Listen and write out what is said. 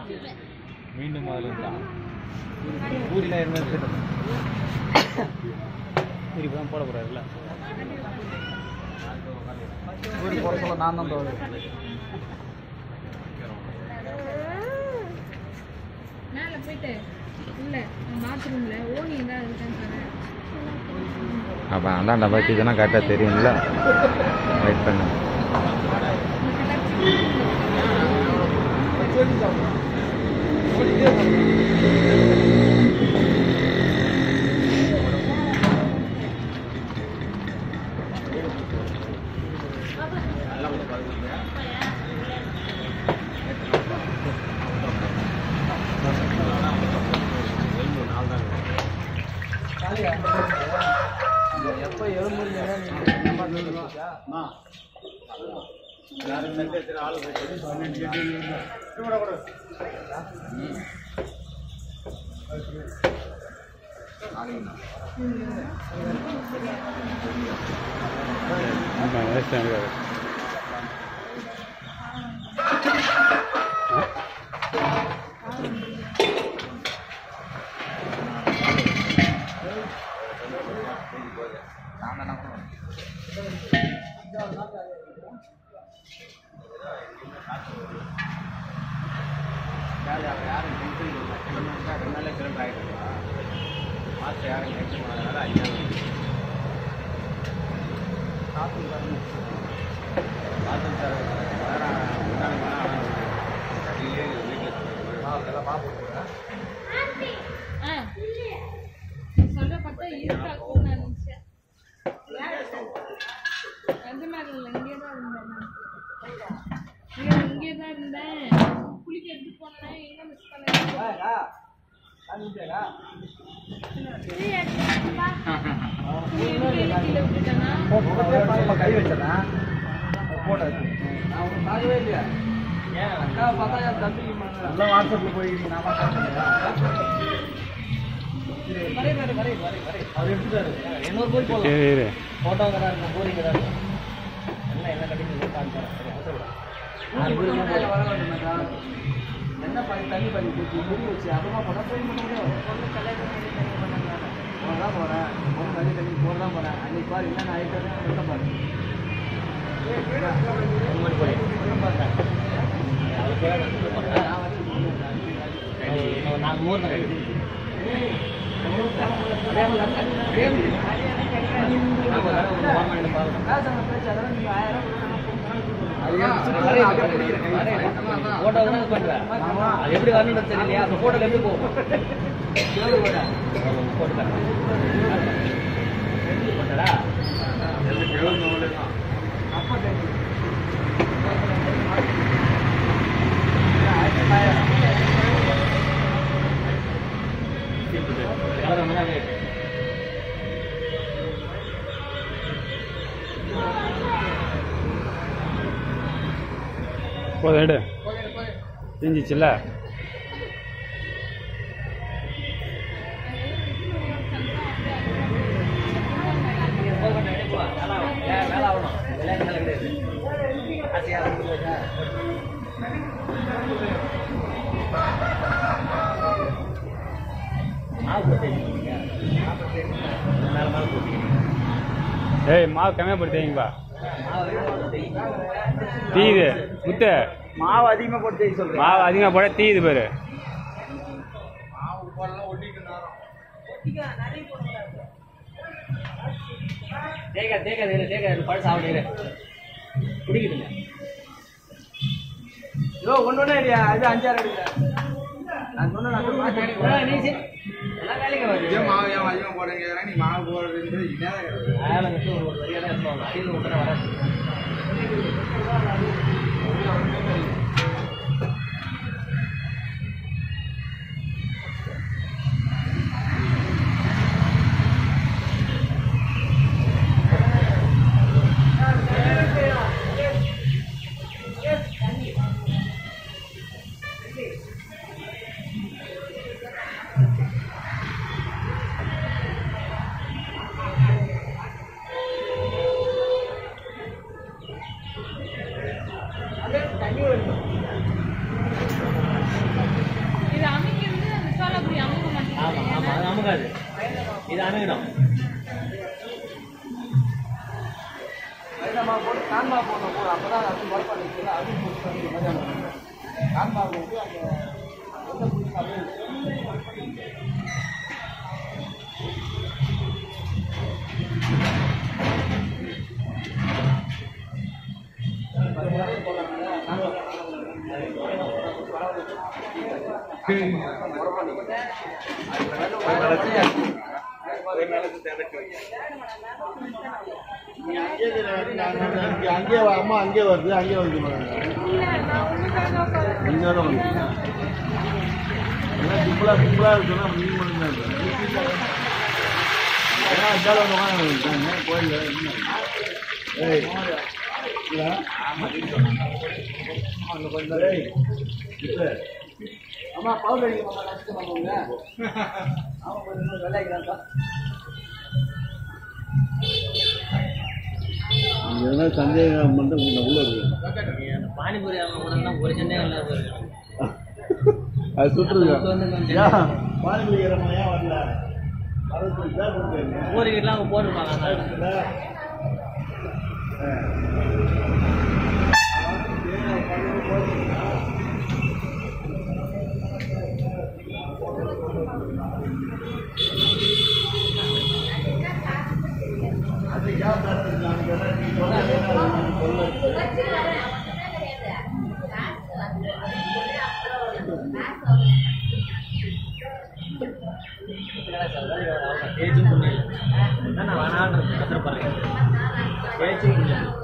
மீண்டும் அதில் இருந்தா பூரியில் இருந்தது பூரி தான் போடக்கூடாதுல்ல பூரி போட சொல்ல நான் தான் தோடு மேலே போயிட்டு உள்ள பாத்ரூம்ல ஓனி ஏதாவது இருக்கான்னு பாரு அப்போ அந்தாண்ட பற்றிச்சுன்னா கரெக்டாக தெரியும்ல வெயிட் பண்ணு எப்போ எழும்புறீங்க ஆ சொல்ற பார்த்தா இருக்காக்கும் நான் நினைச்சேன் அந்த மாதிரி இல்லை இங்கே தான் இருந்தேன் நான். ஐயோ, இங்கே தான் இருந்தேன் குளிக்க எடுத்து போனேன் எங்க மிஸ் பண்ணேன் கீழே விட்டுட்டேனா கை வச்சதான் போட்டது நான் உங்களுக்கு பார்க்கவே இல்லையா ஏன் அக்கா பார்த்தா என் தம்பி நல்லா வாட்ஸ்அப்பில் போயிருக்கீங்க நான் பார்த்தேன் வரே வரே வரே வரே வரே அவர் எடுத்துட்டாரு இன்னொரு போய் போகலாம் ஃபோட்டோங்கிறா இருக்கும் போறீங்கிறா இருக்கும் எல்லாம் என்ன கட்டிங்க காமிச்சாரா சரி அவசரப்படா வர வேண்டுமாக்கா என்ன பண்ணி தண்ணி பண்ணி போச்சு முடி வச்சு அதமா பண்ண போய் பண்ண முடியும் தான் போகிறேன் ஒரு தண்ணி தண்ணி போட தான் போகிறேன் அன்னைக்கு பாரு என்னென்ன ஆயிட்டு சொல்ல பாரு நாங்கள் மூணு எப்படி வரணும் தெரியலையா அந்த போட்டோ எப்படி போகும் போட்டடா போதும் எடு செஞ்சிச்சுல்ல மேல ஆகணும் விளையாட்டு மேல கிடையாது ஆசையா இருக்கு மாவு போட்டீங்க மேல மேல போட்டீங்க ஏய் மாவு கம்மியாக போட்டு தேய்ங்கப்பா மாவு தீயுது முத்து மாவு அதிகமா போட்டு செய்ய சொல்றேன் மாவு அதிகமாக போட தீயுது பாரு தேக்கா தேக்கா தேக்க தேக்கா இது பழசு ஆகணும் குடிக்குதுங்க யோ ஒன்று ஒன்று இல்லையா இது அஞ்சாறு அடிக்கல நான் சொன்ன நான் சொன்ன நீ சரி எல்லாம் வேலைக்கு வருது மாவு ஏன் அதிகமாக போடுறீங்க நீ மாவு போடுறது அதனால வந்து ஒரு ஒரு வரியாக தான் சொல்லுவாங்க அடியில் ஒன்று வராது தண்ணி வருது அணுகாது இது அணுகிடும் நம்ம போட்டு கான்மா போட்ட போது அப்பதான் அது வளர்ப்பா நிற்கல அது போட்டு கான்மா போட்டு அந்த எந்த புடிச்சு அப்படியே அங்கே அம்மா அங்கே வருது அங்கே வந்து இல்ல நான் உங்களுக்காக இங்கே தான் வந்து ஏன்னா சிம்பிளாக சிம்பிளாக இருக்குன்னா மீன் மட்டும் தான் இருக்கு ஏன்னா அஞ்சால வந்து வாங்க கோயில் ஏய் இல்ல? அங்க கொஞ்சம் ஏய் இல்ல. அம்மா பவுடர் அடிக்க மாமா நச்சுட்டு மாமாங்க அவன் கொஞ்சம் வெள்ளாக்கிறான்ப்பா இங்க எதனா சந்தேகம் மட்டும் கொஞ்சம் உள்ள இருக்கு பானிபூரி அவன் தான் ஒரு சந்தேகம் இல்லை அது சுற்றுங்க வந்து கொஞ்சம் ஏன் பானிபூரி ஏறமா ஏன் வரல அறுபத்தஞ்சு பேர் கொடுத்தாங்க ஊருக்கிட்டலாம் அவங்க போட்டுருப்பாங்க பேச்சும் புண்ணியம் நான் வேணான்னு கத்துறப்பாரு பேச்சும் புண்ணியம்